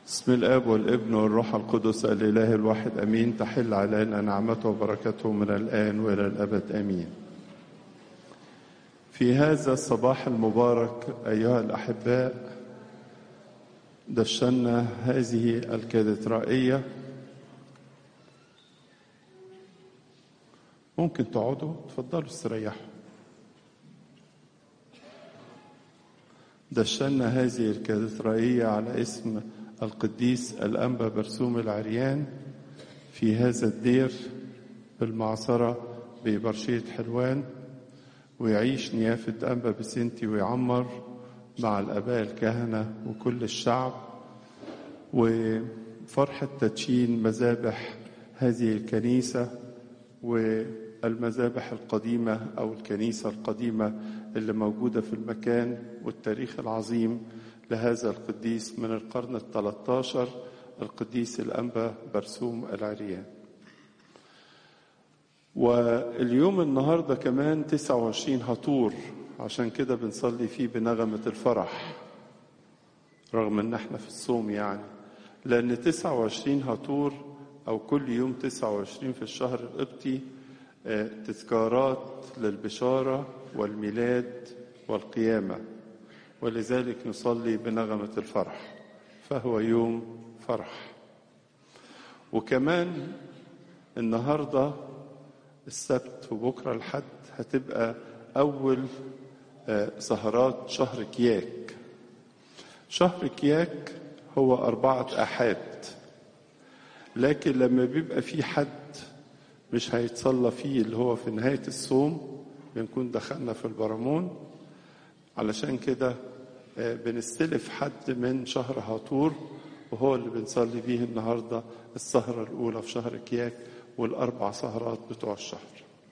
بسم الاب والابن والروح القدس الاله الواحد امين تحل علينا نعمته وبركته من الان والى الابد امين في هذا الصباح المبارك ايها الاحباء دشنا هذه الكاتدرائيه ممكن تقعدوا تفضلوا استريحوا دشنا هذه الكاتدرائيه على اسم القديس الأنبا برسوم العريان في هذا الدير بالمعصرة ببرشية حلوان ويعيش نيافة أنبا بسنتي ويعمر مع الآباء الكهنة وكل الشعب وفرحة تدشين مذابح هذه الكنيسة والمذابح القديمة أو الكنيسة القديمة اللي موجودة في المكان والتاريخ العظيم لهذا القديس من القرن الثلاث عشر القديس الأنبا برسوم العريان واليوم النهاردة كمان 29 هطور عشان كده بنصلي فيه بنغمة الفرح رغم ان احنا في الصوم يعني لان 29 هطور او كل يوم 29 في الشهر القبطي تذكارات للبشارة والميلاد والقيامة ولذلك نصلي بنغمة الفرح فهو يوم فرح وكمان النهاردة السبت وبكرة الحد هتبقى أول سهرات شهر كياك شهر كياك هو أربعة أحاد لكن لما بيبقى في حد مش هيتصلى فيه اللي هو في نهاية الصوم بنكون دخلنا في البرامون علشان كده بنستلف حد من شهر هاطور وهو اللي بنصلي بيه النهارده السهرة الأولى في شهر كياك والأربع سهرات بتوع الشهر.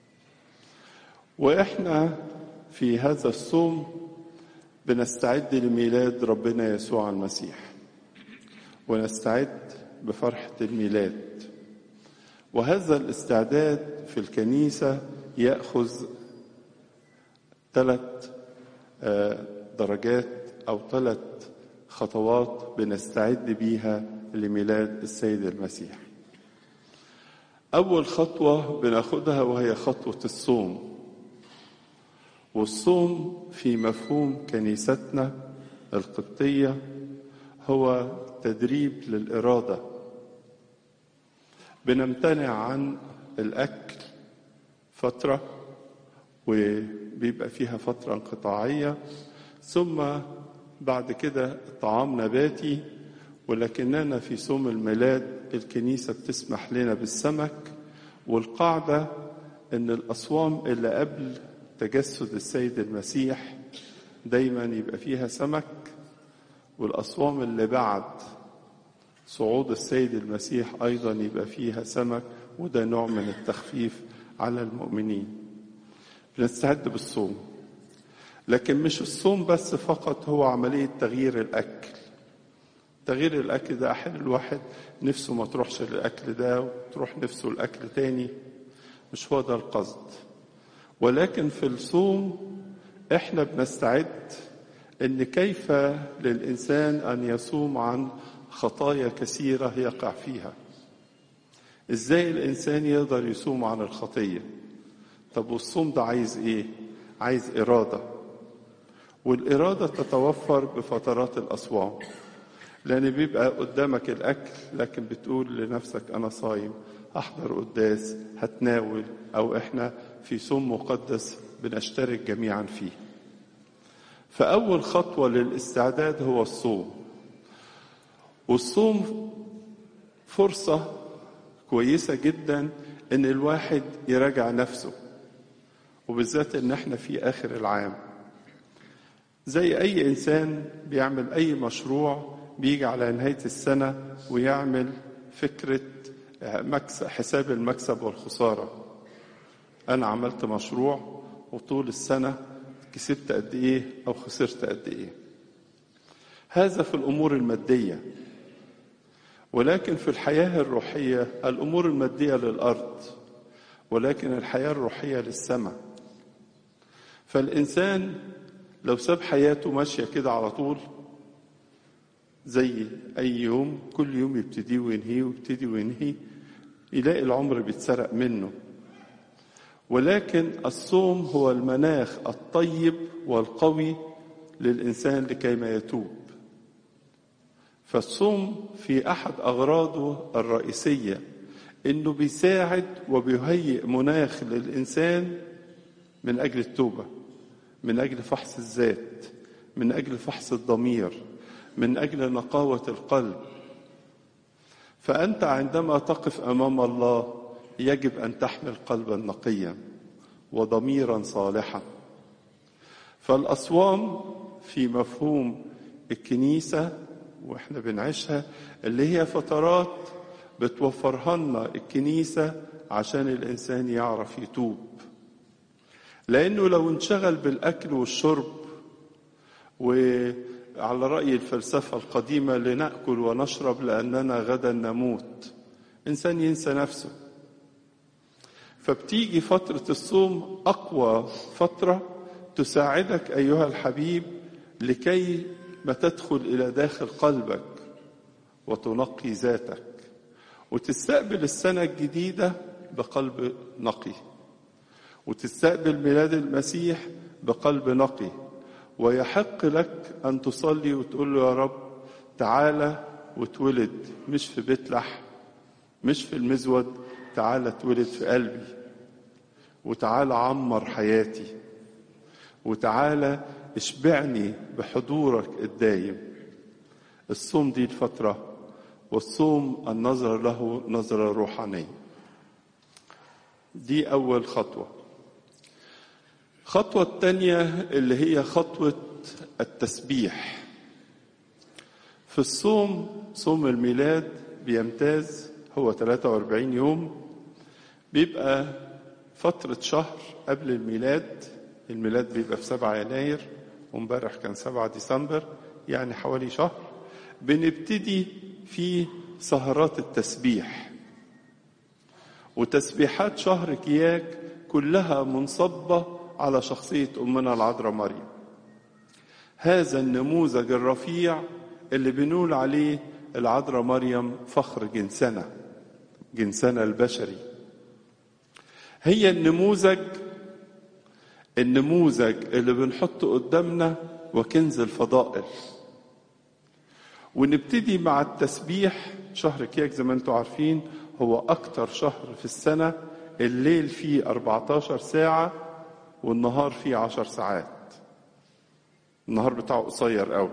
وإحنا في هذا الصوم بنستعد لميلاد ربنا يسوع المسيح. ونستعد بفرحة الميلاد. وهذا الاستعداد في الكنيسة يأخذ ثلاث درجات أو ثلاث خطوات بنستعد بيها لميلاد السيد المسيح. أول خطوة بناخدها وهي خطوة الصوم. والصوم في مفهوم كنيستنا القبطية هو تدريب للإرادة. بنمتنع عن الأكل فترة وبيبقى فيها فترة انقطاعية ثم بعد كده طعام نباتي ولكننا في صوم الميلاد الكنيسة بتسمح لنا بالسمك والقاعدة ان الأصوام اللي قبل تجسد السيد المسيح دايما يبقى فيها سمك والأصوام اللي بعد صعود السيد المسيح أيضا يبقى فيها سمك وده نوع من التخفيف على المؤمنين بنستعد بالصوم لكن مش الصوم بس فقط هو عملية تغيير الأكل تغيير الأكل ده أحيانا الواحد نفسه ما تروحش للأكل ده وتروح نفسه الأكل تاني مش هو ده القصد ولكن في الصوم احنا بنستعد ان كيف للإنسان أن يصوم عن خطايا كثيرة يقع فيها ازاي الإنسان يقدر يصوم عن الخطية طب والصوم ده عايز ايه عايز إرادة والإرادة تتوفر بفترات الأصوام لأن بيبقى قدامك الأكل لكن بتقول لنفسك أنا صايم أحضر قداس هتناول أو إحنا في صوم مقدس بنشترك جميعا فيه فأول خطوة للاستعداد هو الصوم والصوم فرصة كويسة جدا إن الواحد يراجع نفسه وبالذات إن إحنا في آخر العام زي أي إنسان بيعمل أي مشروع بيجي على نهاية السنة ويعمل فكرة مكسب حساب المكسب والخسارة أنا عملت مشروع وطول السنة كسبت قد إيه أو خسرت قد إيه هذا في الأمور المادية ولكن في الحياة الروحية الأمور المادية للأرض ولكن الحياة الروحية للسماء فالإنسان لو ساب حياته ماشية كده على طول زي أي يوم كل يوم يبتدي وينهي ويبتدي وينهي يلاقي العمر بيتسرق منه ولكن الصوم هو المناخ الطيب والقوي للإنسان لكي ما يتوب فالصوم في أحد أغراضه الرئيسية إنه بيساعد وبيهيئ مناخ للإنسان من أجل التوبة من أجل فحص الذات من أجل فحص الضمير من أجل نقاوة القلب فأنت عندما تقف أمام الله يجب أن تحمل قلبا نقيا وضميرا صالحا فالأصوام في مفهوم الكنيسة واحنا بنعيشها اللي هي فترات بتوفرها لنا الكنيسة عشان الإنسان يعرف يتوب لأنه لو انشغل بالأكل والشرب وعلى رأي الفلسفة القديمة لنأكل ونشرب لأننا غدا نموت إنسان ينسى نفسه فبتيجي فترة الصوم أقوى فترة تساعدك أيها الحبيب لكي ما تدخل إلى داخل قلبك وتنقي ذاتك وتستقبل السنة الجديدة بقلب نقي وتستقبل ميلاد المسيح بقلب نقي ويحق لك أن تصلي وتقول له يا رب تعالى وتولد مش في بيت لحم مش في المزود تعالى اتولد في قلبي وتعالى عمر حياتي وتعالى اشبعني بحضورك الدايم الصوم دي الفترة والصوم النظر له نظرة روحانية دي أول خطوة الخطوة الثانية اللي هي خطوة التسبيح في الصوم صوم الميلاد بيمتاز هو 43 يوم بيبقى فترة شهر قبل الميلاد الميلاد بيبقى في 7 يناير وامبارح كان 7 ديسمبر يعني حوالي شهر بنبتدي في سهرات التسبيح وتسبيحات شهر كياك كلها منصبة على شخصية أمنا العذراء مريم هذا النموذج الرفيع اللي بنقول عليه العذراء مريم فخر جنسنا جنسنا البشري هي النموذج النموذج اللي بنحطه قدامنا وكنز الفضائل ونبتدي مع التسبيح شهر كياك زي ما انتم عارفين هو أكتر شهر في السنة الليل فيه 14 ساعة والنهار فيه 10 ساعات النهار بتاعه قصير قوي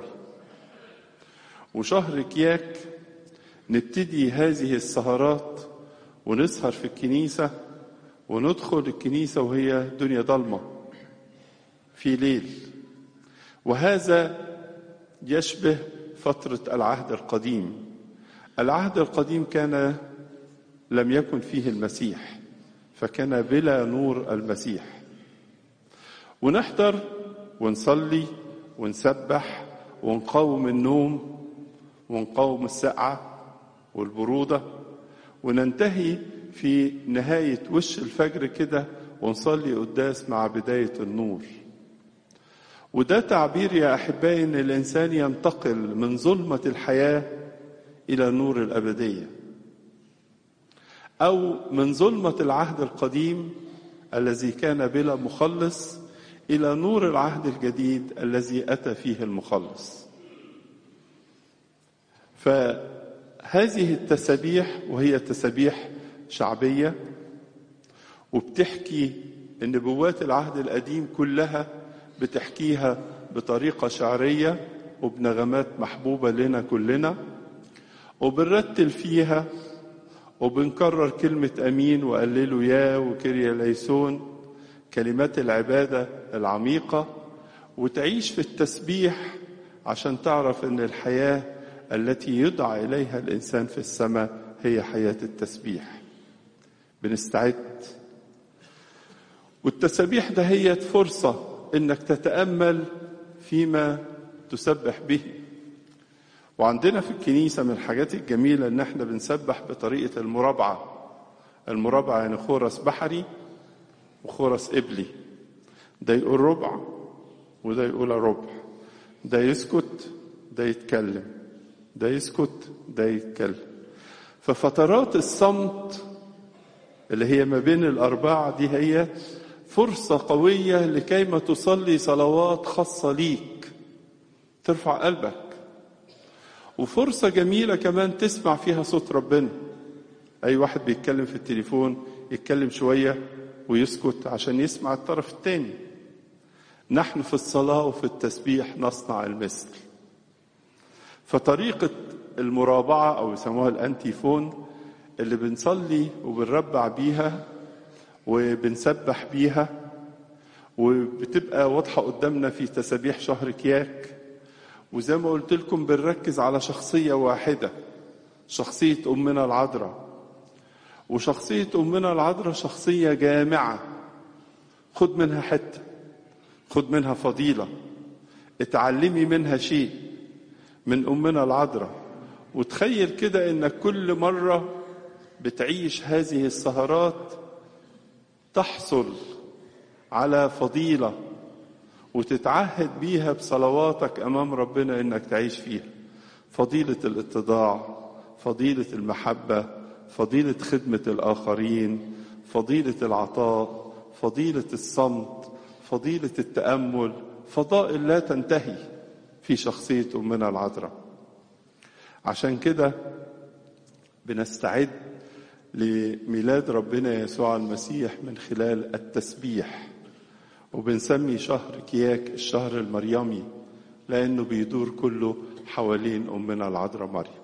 وشهر كياك نبتدي هذه السهرات ونسهر في الكنيسة وندخل الكنيسة وهي دنيا ضلمة في ليل وهذا يشبه فترة العهد القديم العهد القديم كان لم يكن فيه المسيح فكان بلا نور المسيح ونحضر ونصلي ونسبح ونقاوم النوم ونقاوم السقعة والبرودة وننتهي في نهاية وش الفجر كده ونصلي قداس مع بداية النور وده تعبير يا أحبائي أن الإنسان ينتقل من ظلمة الحياة إلى نور الأبدية أو من ظلمة العهد القديم الذي كان بلا مخلص إلى نور العهد الجديد الذي أتى فيه المخلص فهذه التسابيح وهي تسابيح شعبية وبتحكي النبوات العهد القديم كلها بتحكيها بطريقة شعرية وبنغمات محبوبة لنا كلنا وبنرتل فيها وبنكرر كلمة أمين وقللوا يا وكريا ليسون كلمات العبادة العميقة وتعيش في التسبيح عشان تعرف أن الحياة التي يدعى إليها الإنسان في السماء هي حياة التسبيح بنستعد والتسابيح ده هي فرصة انك تتامل فيما تسبح به وعندنا في الكنيسه من الحاجات الجميله ان احنا بنسبح بطريقه المرابعه المرابعه يعني خورس بحري وخورس قبلي ده يقول ربع وده يقول ربع ده يسكت ده يتكلم ده يسكت ده يتكلم ففترات الصمت اللي هي ما بين الأربعة دي هي فرصة قوية لكيما تصلي صلوات خاصة ليك ترفع قلبك وفرصة جميلة كمان تسمع فيها صوت ربنا أي واحد بيتكلم في التليفون يتكلم شوية ويسكت عشان يسمع الطرف الثاني نحن في الصلاة وفي التسبيح نصنع المثل فطريقة المرابعة أو يسموها الأنتيفون اللي بنصلي وبنربع بيها وبنسبح بيها وبتبقى واضحة قدامنا في تسابيح شهر كياك وزي ما قلت لكم بنركز على شخصية واحدة شخصية أمنا العذراء وشخصية أمنا العذراء شخصية جامعة خد منها حتة خد منها فضيلة اتعلمي منها شيء من أمنا العذراء وتخيل كده إنك كل مرة بتعيش هذه السهرات تحصل على فضيلة وتتعهد بيها بصلواتك أمام ربنا إنك تعيش فيها فضيلة الاتضاع فضيلة المحبة فضيلة خدمة الآخرين فضيلة العطاء فضيلة الصمت فضيلة التأمل فضائل لا تنتهي في شخصية أمنا العذراء عشان كده بنستعد لميلاد ربنا يسوع المسيح من خلال التسبيح وبنسمي شهر كياك الشهر المريمي لأنه بيدور كله حوالين أمنا العذراء مريم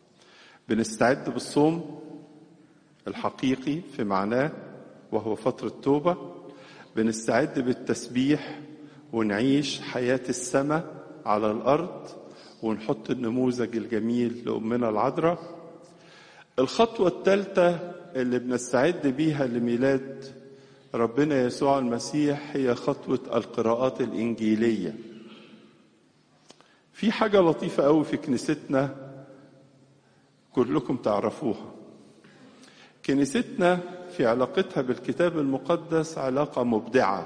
بنستعد بالصوم الحقيقي في معناه وهو فترة توبة بنستعد بالتسبيح ونعيش حياة السماء على الأرض ونحط النموذج الجميل لأمنا العذراء الخطوة الثالثة اللي بنستعد بيها لميلاد ربنا يسوع المسيح هي خطوة القراءات الإنجيلية في حاجة لطيفة قوي في كنيستنا كلكم تعرفوها كنيستنا في علاقتها بالكتاب المقدس علاقة مبدعة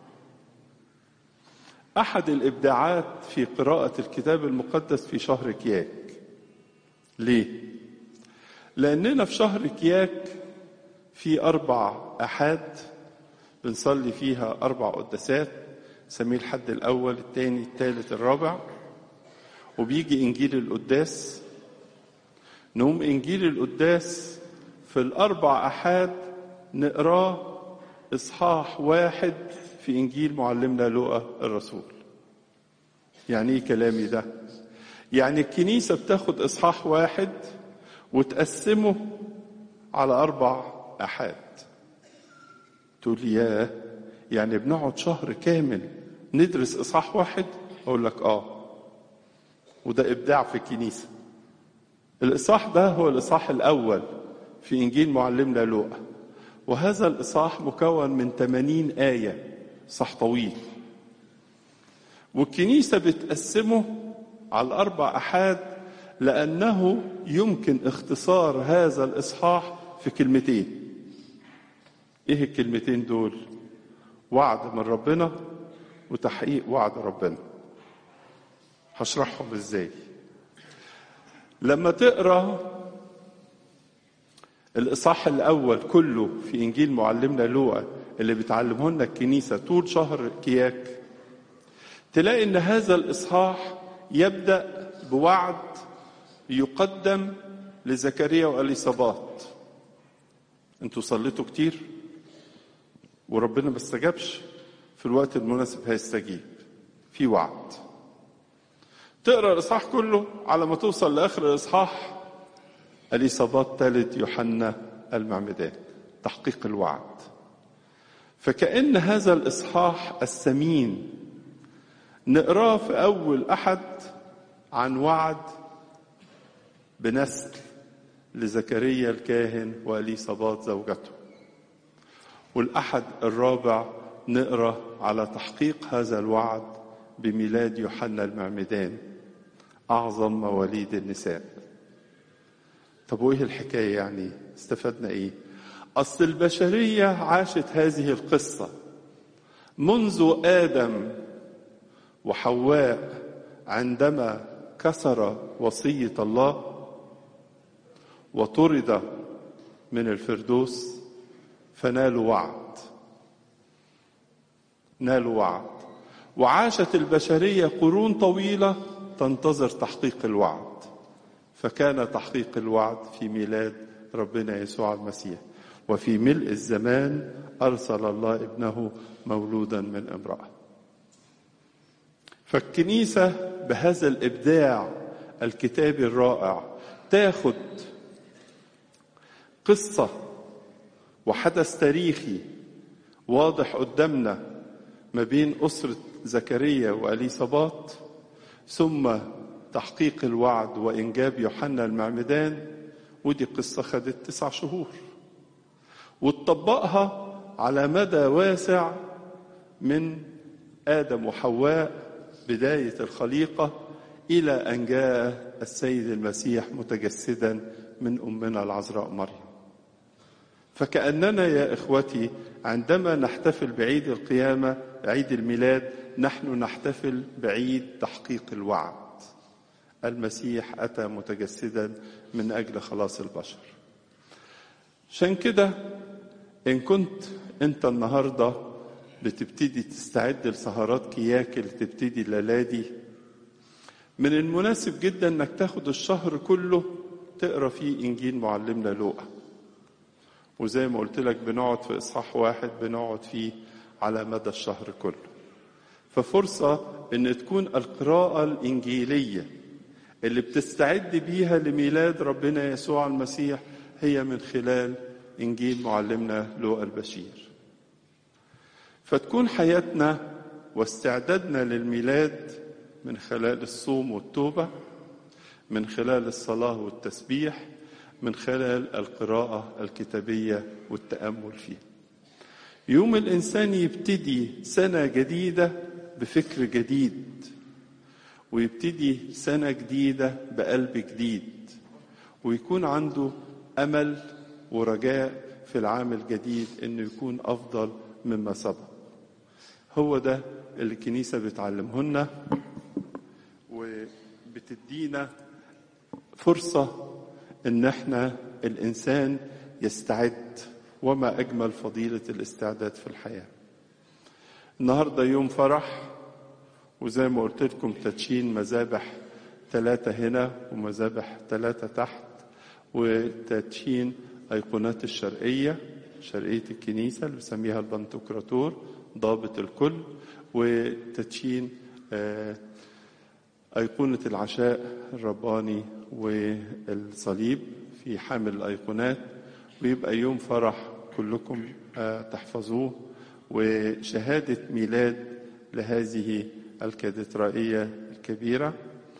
أحد الإبداعات في قراءة الكتاب المقدس في شهر كياك ليه؟ لأننا في شهر كياك في أربع أحاد بنصلي فيها أربع قداسات سميه الحد الأول الثاني الثالث الرابع وبيجي إنجيل القداس نقوم إنجيل القداس في الأربع أحاد نقراه إصحاح واحد في إنجيل معلمنا لوقا الرسول يعني إيه كلامي ده يعني الكنيسة بتاخد إصحاح واحد وتقسمه على أربع أحاد تقول ياه يعني بنقعد شهر كامل ندرس إصحاح واحد أقول لك آه وده إبداع في الكنيسة الإصحاح ده هو الإصحاح الأول في إنجيل معلمنا لوقا وهذا الإصحاح مكون من 80 آية صح طويل والكنيسة بتقسمه على الأربع أحاد لأنه يمكن اختصار هذا الإصحاح في كلمتين إيه الكلمتين دول؟ وعد من ربنا وتحقيق وعد ربنا هشرحهم ازاي لما تقرا الاصحاح الاول كله في انجيل معلمنا لوقا اللي بتعلمه لنا الكنيسه طول شهر كياك تلاقي ان هذا الاصحاح يبدا بوعد يقدم لزكريا واليصابات انتوا صليتوا كتير وربنا ما استجابش في الوقت المناسب هيستجيب في وعد تقرا الاصحاح كله على ما توصل لاخر الاصحاح اليصابات تلد يوحنا المعمدان تحقيق الوعد فكأن هذا الإصحاح الثمين نقراه في أول أحد عن وعد بنسل لزكريا الكاهن وإليصابات زوجته والأحد الرابع نقرأ على تحقيق هذا الوعد بميلاد يوحنا المعمدان أعظم مواليد النساء طب وإيه الحكاية يعني استفدنا إيه أصل البشرية عاشت هذه القصة منذ آدم وحواء عندما كسر وصية الله وطرد من الفردوس فنالوا وعد نالوا وعد وعاشت البشرية قرون طويلة تنتظر تحقيق الوعد فكان تحقيق الوعد في ميلاد ربنا يسوع المسيح وفي ملء الزمان أرسل الله ابنه مولودا من امرأة فالكنيسة بهذا الإبداع الكتابي الرائع تاخد قصة وحدث تاريخي واضح قدامنا ما بين أسرة زكريا وأليصابات ثم تحقيق الوعد وإنجاب يوحنا المعمدان ودي قصة خدت تسع شهور وتطبقها على مدى واسع من آدم وحواء بداية الخليقة إلى أن جاء السيد المسيح متجسدا من أمنا العذراء مريم فكأننا يا إخوتي عندما نحتفل بعيد القيامة عيد الميلاد نحن نحتفل بعيد تحقيق الوعد المسيح أتى متجسدا من أجل خلاص البشر عشان كده إن كنت أنت النهاردة بتبتدي تستعد لسهرات كياك اللي تبتدي الليلة دي من المناسب جدا انك تاخد الشهر كله تقرا فيه انجيل معلمنا لوقا وزي ما قلت لك بنقعد في اصحاح واحد بنقعد فيه على مدى الشهر كله ففرصه ان تكون القراءه الانجيليه اللي بتستعد بيها لميلاد ربنا يسوع المسيح هي من خلال انجيل معلمنا لوقا البشير فتكون حياتنا واستعدادنا للميلاد من خلال الصوم والتوبه من خلال الصلاه والتسبيح من خلال القراءه الكتابيه والتامل فيه يوم الانسان يبتدي سنه جديده بفكر جديد ويبتدي سنه جديده بقلب جديد ويكون عنده امل ورجاء في العام الجديد انه يكون افضل مما سبق هو ده اللي الكنيسه بتعلمه لنا وبتدينا فرصه ان احنا الانسان يستعد وما اجمل فضيله الاستعداد في الحياه النهارده يوم فرح وزي ما قلت لكم تدشين مذابح ثلاثة هنا ومذابح ثلاثة تحت وتدشين أيقونات الشرقية شرقية الكنيسة اللي بسميها البنتوكراتور ضابط الكل وتدشين أيقونة العشاء الرباني والصليب في حامل الأيقونات ويبقى يوم فرح كلكم تحفظوه وشهادة ميلاد لهذه الكاتدرائية الكبيرة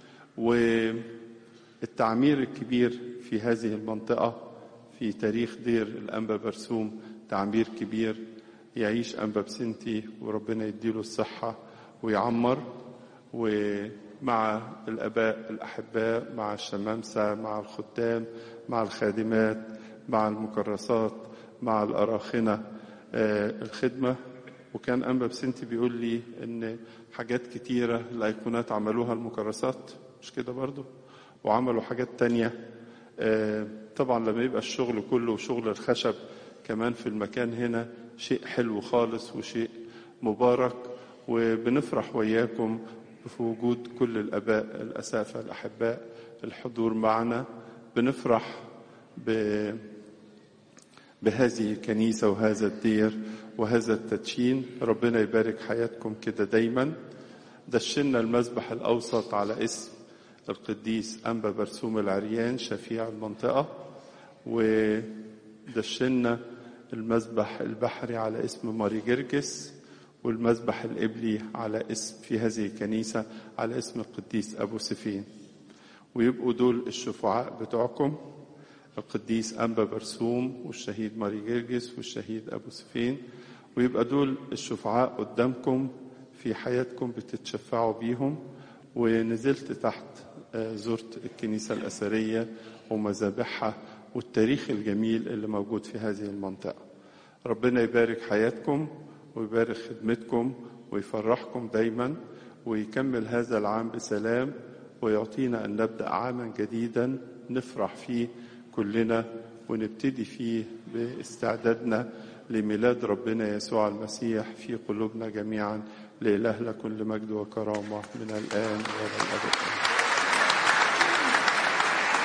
والتعمير الكبير في هذه المنطقة في تاريخ دير الأنبا برسوم تعمير كبير يعيش أنبا بسنتي وربنا يديله الصحة ويعمر ومع الآباء الأحباء مع الشمامسة مع الخدام مع الخادمات مع المكرسات مع الأراخنة الخدمة وكان أنبا بسنتي بيقول لي إن حاجات كتيرة الأيقونات عملوها المكرسات مش كده برضو وعملوا حاجات تانية طبعا لما يبقى الشغل كله شغل الخشب كمان في المكان هنا شيء حلو خالص وشيء مبارك وبنفرح وياكم في وجود كل الآباء الأسافة الأحباء الحضور معنا بنفرح ب بهذه الكنيسة وهذا الدير وهذا التدشين ربنا يبارك حياتكم كده دايما دشنا المذبح الأوسط على اسم القديس أنبا برسوم العريان شفيع المنطقة ودشنا المذبح البحري على اسم ماري جرجس والمذبح الإبلي على اسم في هذه الكنيسة على اسم القديس أبو سفين ويبقوا دول الشفعاء بتوعكم القديس أنبا برسوم والشهيد ماري جرجس والشهيد أبو سفين ويبقى دول الشفعاء قدامكم في حياتكم بتتشفعوا بيهم ونزلت تحت زرت الكنيسة الأثرية ومذابحها والتاريخ الجميل اللي موجود في هذه المنطقة ربنا يبارك حياتكم ويبارك خدمتكم ويفرحكم دايما ويكمل هذا العام بسلام ويعطينا أن نبدأ عاما جديدا نفرح فيه كلنا ونبتدي فيه باستعدادنا لميلاد ربنا يسوع المسيح في قلوبنا جميعا لإلهنا كل مجد وكرامة من الآن وإلى الأبد